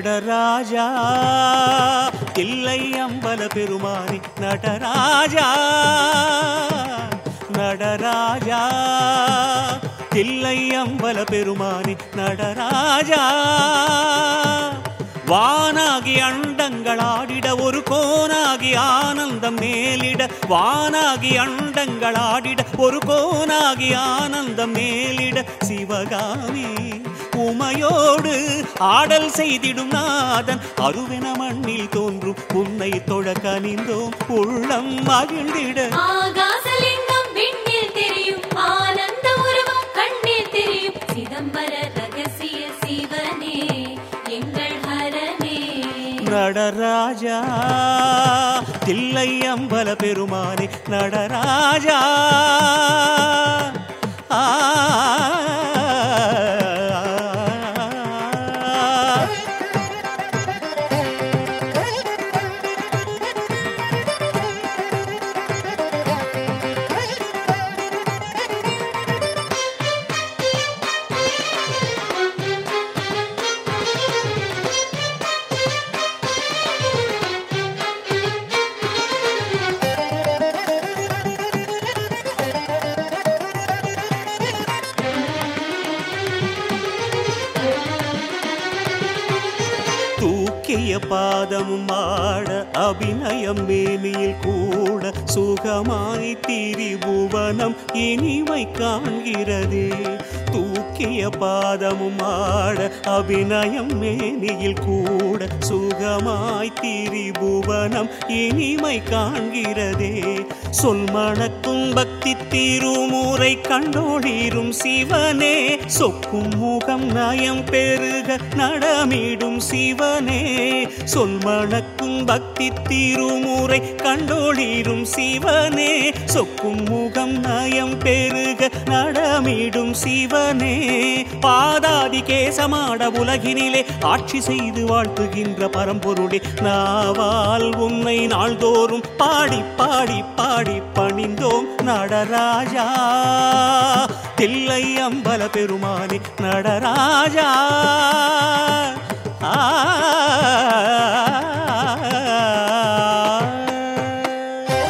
நடராஜா தில்லை அம்பல பெருமானி நடராஜா நடராஜா தில்லை அம்பல பெருமானி நடராஜா வானாகி அண்டங்கள் ஆடிட ஒரு கோனாகி ஆனந்தம் மேலிட வானாகி அண்டங்கள் ஆடிட ஒரு கோனாகி ஆனந்தம் மேலிட சிவகாமி உமையோடு ஆடல் செய்திடும் நாதன் அருவென மண்ணில் தோன்றும் உன்னை தொழ கனிந்தோம் உள்ளம் மகிழ்ந்திட ஆகாசலிங்கம் விண்ணில் தெரியும் ஆனந்த உருவம் கண்ணில் தெரியும் சிதம்பர ரகசிய சிவனே எங்கள் ஹரனே நடராஜா தில்லை அம்பல பெருமானே நடராஜா ஆ தூக்கிய பாதமும் ஆட அபிநயம் மேனியில் கூட சுகமாய் திரிபுவனம் இனிமை காண்கிறதே தூக்கிய பாதமும் ஆட அபிநயம் மேனியில் கூட சுகமாய் திரிபுவனம் இனிமை காண்கிறதே சொல் மணக்கும் பக்தி திருமுறை கண்டோடிரும் சிவனே சொக்கும் முகம் நயம் பெருக நடமிடும் சிவனே சொல் மணக்கும் பக்தி திருமுறை கண்டோடிரும் சிவனே சொக்கும் முகம் நயம் பெருக நடமிடும் சிவனே பாதாதி கேசமாட உலகினிலே ஆட்சி செய்து வாழ்த்துகின்ற பரம்பொருளே நாவால் உன்னை நாள்தோறும் பாடி பாடி பாடி பணிந்தோம் நடராஜா தில்லை அம்பல பெருமானே நடராஜா ஆ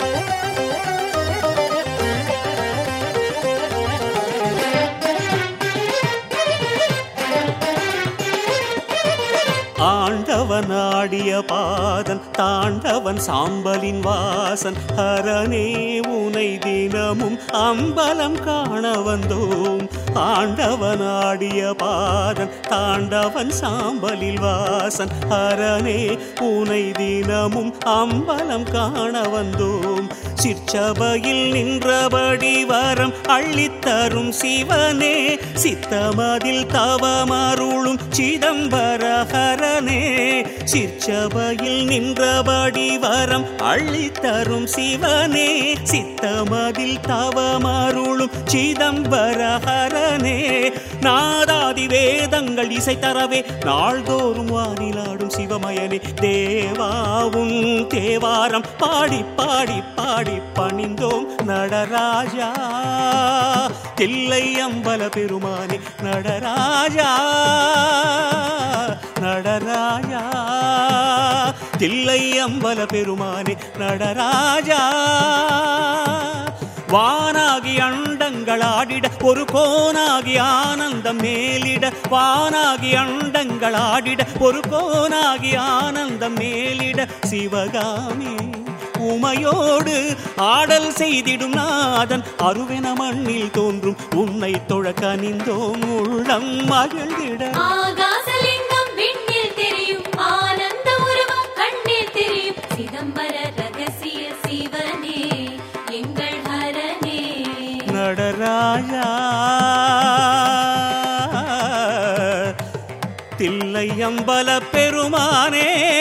ஆண்டவன் ஆடிய பாதன் தாண்டவன் சாம்பலின் வாசன் ஹரனே உனை தினமும் அம்பலம் காண வந்தோம் ஆண்டவன் ஆடிய பாதன் தாண்டவன் சாம்பலில் வாசன் ஹரனே உனை தினமும் அம்பலம் காண வந்தோம் சிற்சபையில் நின்றபடி வரம் அள்ளித்தரும் சிவனே சித்தமதில் தவமருளும் சிதம்பரஹரனே சிற்சபையில் நின்றபடி வரம் அள்ளித்தரும் சிவனே சித்தமதில் தவமருளும் சிதம்பரஹரனே நாதாதி வேதங்கள் இசை தரவே நாள்தோறும் வானிலாடும் சிவமயனே தேவாவும் தேவாரம் பாடி பாடி பாடி பணிந்தோம் நடராஜா தில்லை அம்பல பெருமானே நடராஜா நடராஜா தில்லை அம்பல பெருமானே நடராஜா வானாகி அண்டங்கள் ஆடிட ஒரு கோனாகி ஆனந்தம் மேலிட வானாகி அண்டங்கள் ஆடிட ஒரு கோனாகி ஆனந்தம் மேலிட சிவகாமி உமையோடு ஆடல் செய்திடும் நாதன் அருவென மண்ணில் தோன்றும் உன்னை தொழ கனிந்தோம் உள்ளம் மகிழ்ந்திட ஆகாசலிங்கம் விண்ணில் தெரியும் ஆனந்த உருவம் கண்ணில் தெரியும் சிதம்பர ரகசிய சிவனே எங்கள் ஹரனே நடராஜா தில்லை அம்பல பெருமானே